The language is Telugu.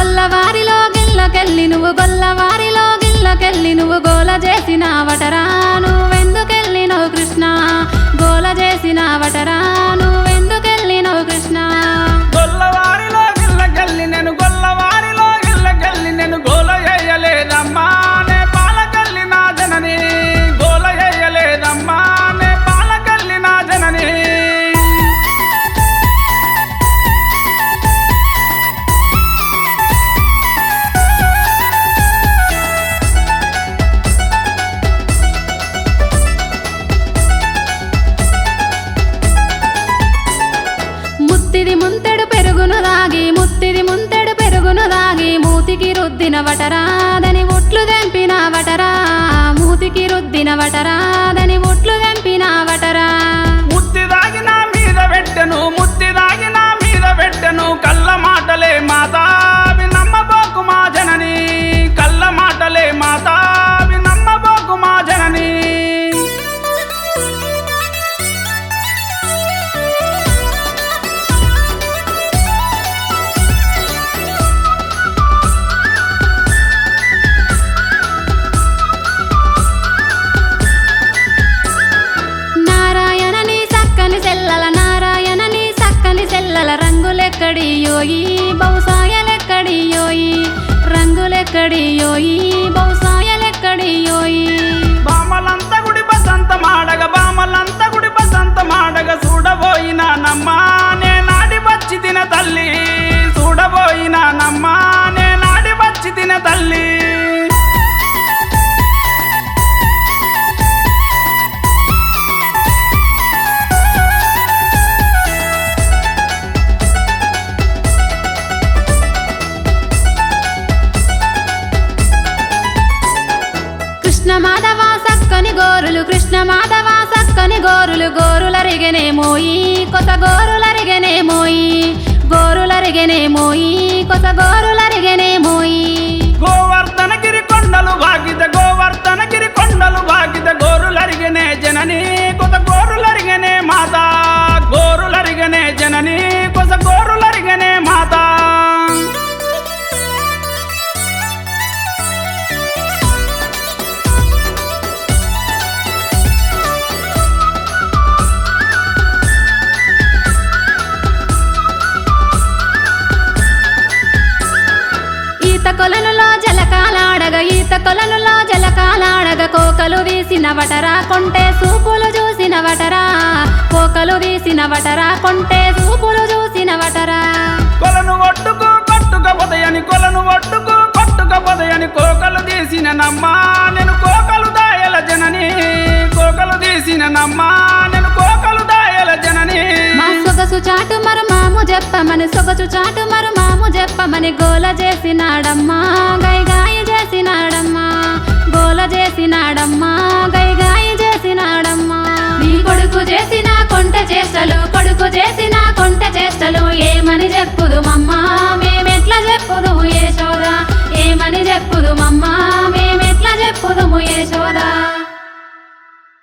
గొల్లవారిలో గిల్లకెళ్ళి నువ్వు గొల్లవారిలో గిల్లకెళ్ళి నువ్వు గోల చేసిన వటరా నువ్వెందుకెళ్ళినవు కృష్ణ గోల చేసిన వటరా నువ్వెందుకెళ్ళినవు కృష్ణ గొల్లవారిలో గిల్లకెళ్ళి నేను గొల్లవారిలో గిల్లకెళ్ళి నేను గోల వేయలేదమ్మా నే పాలకెళ్ళి నా జనని గోల వేయలేదమ్మా నే పాలకెళ్ళి నా జనని ముత్తిది ముంతెడు పెరుగును దాగి ముత్తిది ముంతెడు పెరుగును దాగి మూతికి రుద్దిన వటరాదని ఒట్లు తెంపిన వటరా మూతికి రుద్దిన వటరాదని ఒట్లు తెంపిన వటరా ముత్తి దాగి నా మీద పెట్టెను ముత్తి దాగి నా మీద పెట్టెను కళ్ళ మాటలే మాత అవి నమ్మబోకు మా జనని కళ్ళ మాటలే మాత అవి నమ్మబోకు మా జనని నారాయణని సక్కని సెల్లల నారాయణని సక్కని సెల్లల రంగులెక్కడి యోయి బహుసాయలెక్కడి యోయి రంగులెక్కడి యోయి బహుసాయలెక్కడి యోయి బామలంత గుడి బసంత మాడగ బామలంత గుడి బసంత మాడగ చూడబోయిన నమ్మా నే నాడి వచ్చి తిన తల్లి చూడబోయిన నమ్మా నే నాడి వచ్చి తిన తల్లి కృష్ణ మాధవ సక్కని గోరులు కృష్ణ మాధవ సక్కని గోరులు గోరులరిగనే మోయి కొత్త గోరులరిగనే మోయి గోరులరిగనే మోయి కొత్త గోరులరిగనే మోయి గోవర్ధనగిరి కొండలు బాగిద గోవర్ధనగిరి కొండలు బాగిద గోరులరిగనే జనని కొత్త గోరులరిగనే మాత గోరులరిగనే జనని కొత్త గోరులరిగనే మాత ఈత కొలనులో జలకాలాడగ ఈత కొలనులో జలకాలాడగ కోకలు వీసిన వటరా కొంటే సూపులు చూసిన వటరా కోకలు వీసిన వటరా కొంటే సూపులు చూసిన వటరా కొలను ఒట్టుకు కొట్టుకపోతాయని కొలను ఒట్టుకు కొట్టుకపోతాయని కోకలు తీసిన నమ్మా నేను కోకలు దాయల జనని కోకలు తీసిన నమ్మా నేను కోకలు దాయల జనని మా సొగసు చాటు మరు మాము చెప్పమని సొగసు చాటు మరు మాము చెప్పమని గోల చేసినాడమ్మా గైగాయి చేసినాడమ్మా గోల చేసినాడమ్మా గైగాయి చేసినాడమ్మా